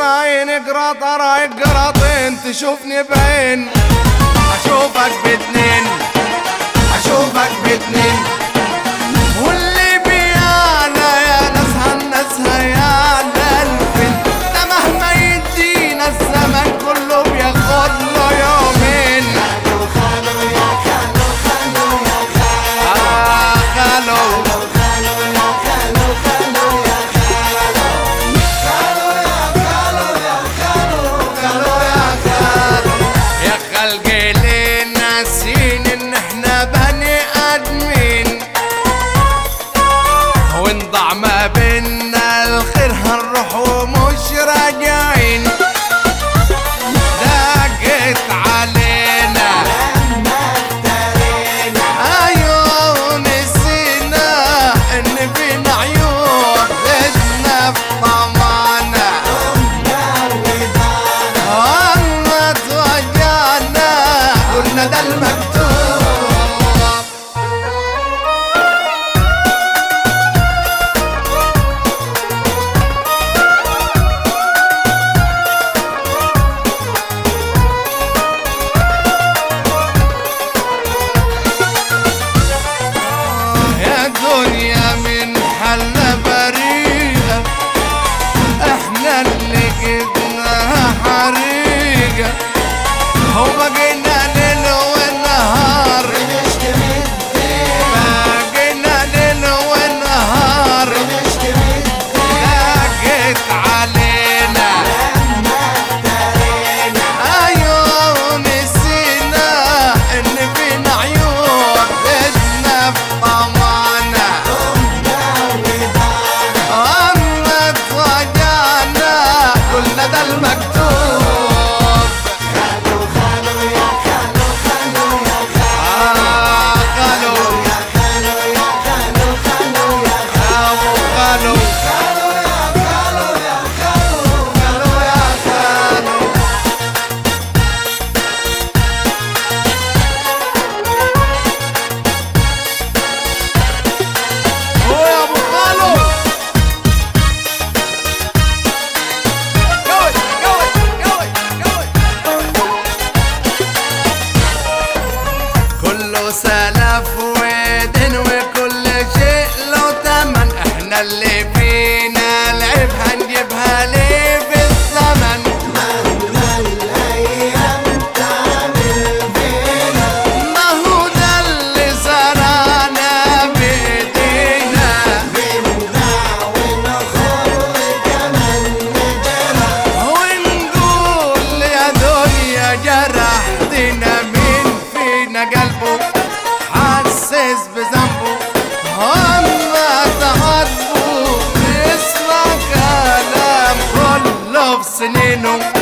قراين قراط رايك قراطين تشوفني بعين اشوفك باتنين اشوفك باتنين واللي بيانا يا ناس هالناسها يا للفين ده مهما يدينا الزمن كله بياخد له يومين آه خالو خالو يا خالو يا خلق ليه ناسين ان احنا بني ادمين ونضع ما بينا الخير هنروح ومش راجعين ضاقت علينا ايوه نسينا ان فينا عيون بدنا في طمعنا اما توجعنا قلنا ده المكتوب يا دنيا من حل بريئة احنا اللي جبناها حريقة هو بقينا ليل ونهار بقينا ليل ونهار ضاقت علينا ايوه نسينا ان فينا عيون بدنا في طمعنا اما اتوجعنا قلنا ده المكتوب آه خالو أبو خالو خالو يا خالو هو يا ابو خالو قوي قوي قوي قوي كله سلف ودين وكل شيء له تمن احنا اللي فينا العيب هنجيبها ليه في الزمن ما هو ده اللي زرعنا بايدينا ونقول يا دنيا جرحتنا مين فينا قلبه حسس بذنبه هم تعاتبوا يسمع كلام كله في سنينه